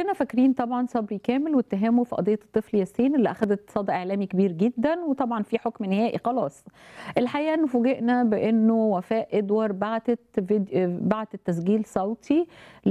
كلنا فاكرين طبعا صبري كامل واتهامه في قضيه الطفل ياسين اللي اخذت صدى اعلامي كبير جدا وطبعا في حكم نهائي خلاص الحقيقه انه فوجئنا بانه وفاء ادوار بعتت فيديو بعتت تسجيل صوتي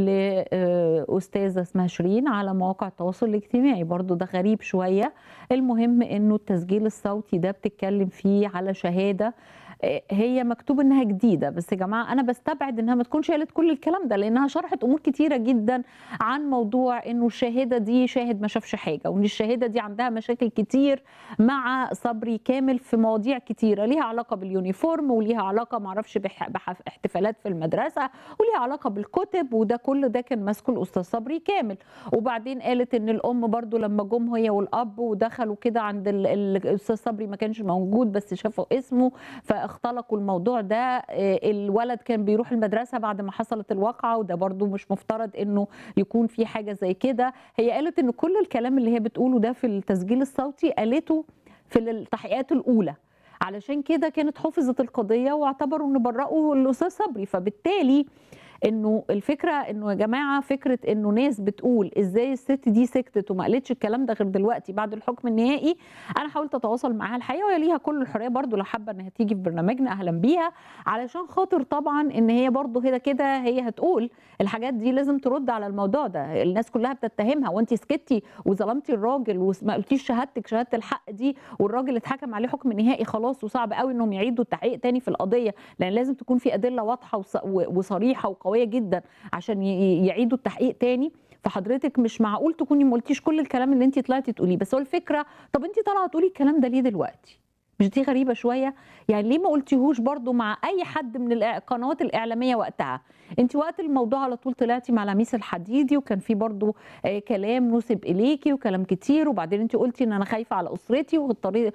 لاستاذه اسمها شيرين على مواقع التواصل الاجتماعي برضو ده غريب شويه المهم انه التسجيل الصوتي ده بتتكلم فيه على شهاده هي مكتوب انها جديده بس يا جماعه انا بستبعد انها ما تكونش قالت كل الكلام ده لانها شرحت امور كتيره جدا عن موضوع انه الشاهده دي شاهد ما شافش حاجه وان الشاهده دي عندها مشاكل كتير مع صبري كامل في مواضيع كتيره ليها علاقه باليونيفورم وليها علاقه ما اعرفش باحتفالات في المدرسه وليها علاقه بالكتب وده كل ده كان ماسكه الاستاذ صبري كامل وبعدين قالت ان الام برضو لما جم هي والاب ودخلوا كده عند الاستاذ صبري ما كانش موجود بس شافوا اسمه ف اختلقوا الموضوع ده الولد كان بيروح المدرسه بعد ما حصلت الواقعه وده برضو مش مفترض انه يكون في حاجه زي كده هي قالت ان كل الكلام اللي هي بتقوله ده في التسجيل الصوتي قالته في التحقيقات الاولى علشان كده كانت حفظت القضيه واعتبروا ان برأوا الاستاذ صبري فبالتالي انه الفكره انه يا جماعه فكره انه ناس بتقول ازاي الست دي سكتت وما قالتش الكلام ده غير دلوقتي بعد الحكم النهائي انا حاولت اتواصل معاها الحقيقه وهي ليها كل الحريه برضو لو حابه انها تيجي في برنامجنا اهلا بيها علشان خاطر طبعا ان هي برضو كده كده هي هتقول الحاجات دي لازم ترد على الموضوع ده الناس كلها بتتهمها وانت سكتي وظلمتي الراجل وما قلتيش شهادتك شهاده الحق دي والراجل اتحكم عليه حكم نهائي خلاص وصعب قوي انهم يعيدوا التحقيق تاني في القضيه لان لازم تكون في ادله واضحه وصريحه وقويه قويه جدا عشان يعيدوا التحقيق تاني فحضرتك مش معقول تكوني ما قلتيش كل الكلام اللي انت طلعتي تقوليه بس هو الفكره طب انت طالعه تقولي الكلام ده ليه دلوقتي مش دي غريبه شويه يعني ليه ما قلتيهوش برضو مع اي حد من القنوات الاعلاميه وقتها انت وقت الموضوع على طول طلعتي مع لميس الحديدي وكان في برضو كلام نسب اليكي وكلام كتير وبعدين انت قلتي ان انا خايفه على اسرتي والطريق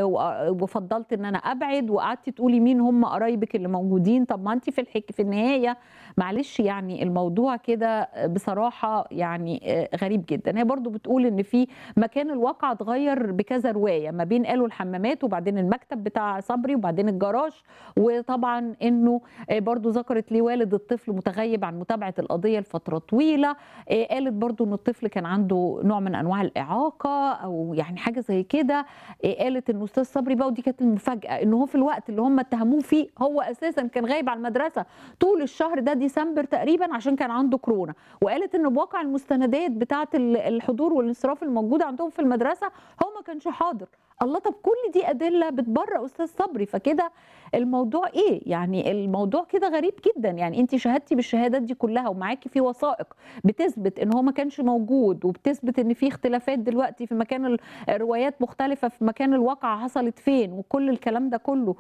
وفضلت ان انا ابعد وقعدتي تقولي مين هم قرايبك اللي موجودين طب ما انت في الحك في النهايه معلش يعني الموضوع كده بصراحه يعني غريب جدا هي برضو بتقول ان في مكان الواقع اتغير بكذا روايه ما بين قالوا الحمامات وبعدين المكتب بتاع صبري وبعدين الجراج وطبعا انه برضو ذكرت لي والد الطفل متغيب عن متابعه القضيه لفتره طويله قالت برضو ان الطفل كان عنده نوع من انواع الاعاقه او يعني حاجه زي كده قالت ان استاذ صبري بقى ودي كانت المفاجاه ان هو في الوقت اللي هم اتهموه فيه هو اساسا كان غايب عن المدرسه طول الشهر ده ديسمبر تقريبا عشان كان عنده كورونا وقالت ان بواقع المستندات بتاعه الحضور والانصراف الموجوده عندهم في المدرسه هو ما كانش حاضر الله طب كل دي ادله بتبرئ استاذ صبري فكده الموضوع ايه يعني الموضوع كده غريب جدا يعني انت شهدتي بالشهادات دي كلها ومعاكي في وثائق بتثبت ان هو ما كانش موجود وبتثبت ان في اختلافات دلوقتي في مكان الروايات مختلفه في مكان الواقعه حصلت فين وكل الكلام ده كله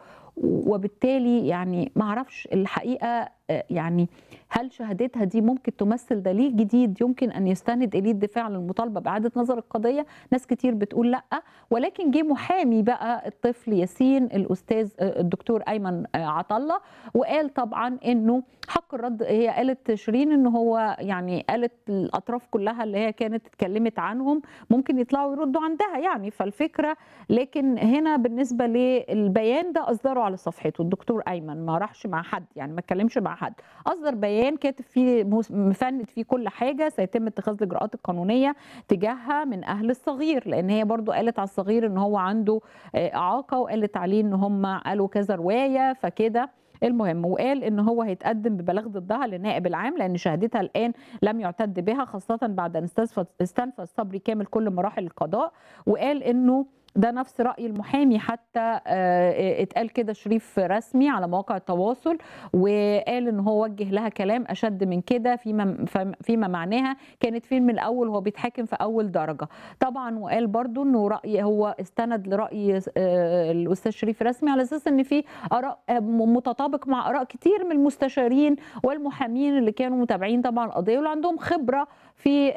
وبالتالي يعني ما اعرفش الحقيقه يعني هل شهادتها دي ممكن تمثل دليل جديد يمكن ان يستند اليه الدفاع عن المطالبه باعاده نظر القضيه ناس كتير بتقول لا ولكن جه محامي بقى الطفل ياسين الاستاذ الدكتور ايمن عطله وقال طبعا انه حق الرد هي قالت شيرين ان هو يعني قالت الاطراف كلها اللي هي كانت اتكلمت عنهم ممكن يطلعوا يردوا عندها يعني فالفكره لكن هنا بالنسبه للبيان ده اصدره على صفحته الدكتور ايمن ما راحش مع حد يعني ما اتكلمش مع حد اصدر بيان كاتب فيه مفند فيه كل حاجه سيتم اتخاذ الاجراءات القانونيه تجاهها من اهل الصغير لان هي برضو قالت على الصغير ان هو عنده اعاقه وقالت عليه ان هم قالوا كذا روايه فكده المهم وقال ان هو هيتقدم ببلاغ ضدها للنائب العام لان شهادتها الان لم يعتد بها خاصه بعد ان استنفذ صبري كامل كل مراحل القضاء وقال انه ده نفس راي المحامي حتى اتقال كده شريف رسمي على مواقع التواصل وقال ان هو وجه لها كلام اشد من كده فيما فيما معناها كانت فين من الاول وهو بيتحاكم في اول درجه طبعا وقال برضو انه راي هو استند لراي الاستاذ شريف رسمي على اساس ان في اراء متطابق مع اراء كتير من المستشارين والمحامين اللي كانوا متابعين طبعا القضيه واللي عندهم خبره في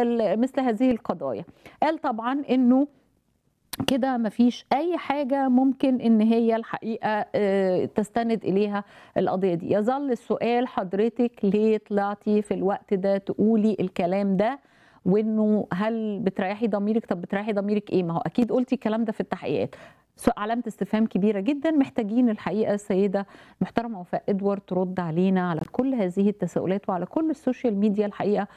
مثل هذه القضايا قال طبعا انه كده مفيش اي حاجه ممكن ان هي الحقيقه تستند اليها القضيه دي يظل السؤال حضرتك ليه طلعتي في الوقت ده تقولي الكلام ده وانه هل بتريحي ضميرك طب بتريحي ضميرك ايه ما هو اكيد قلتي الكلام ده في التحقيقات علامة استفهام كبيرة جدا محتاجين الحقيقة السيدة محترمة وفاء إدوارد ترد علينا على كل هذه التساؤلات وعلى كل السوشيال ميديا الحقيقة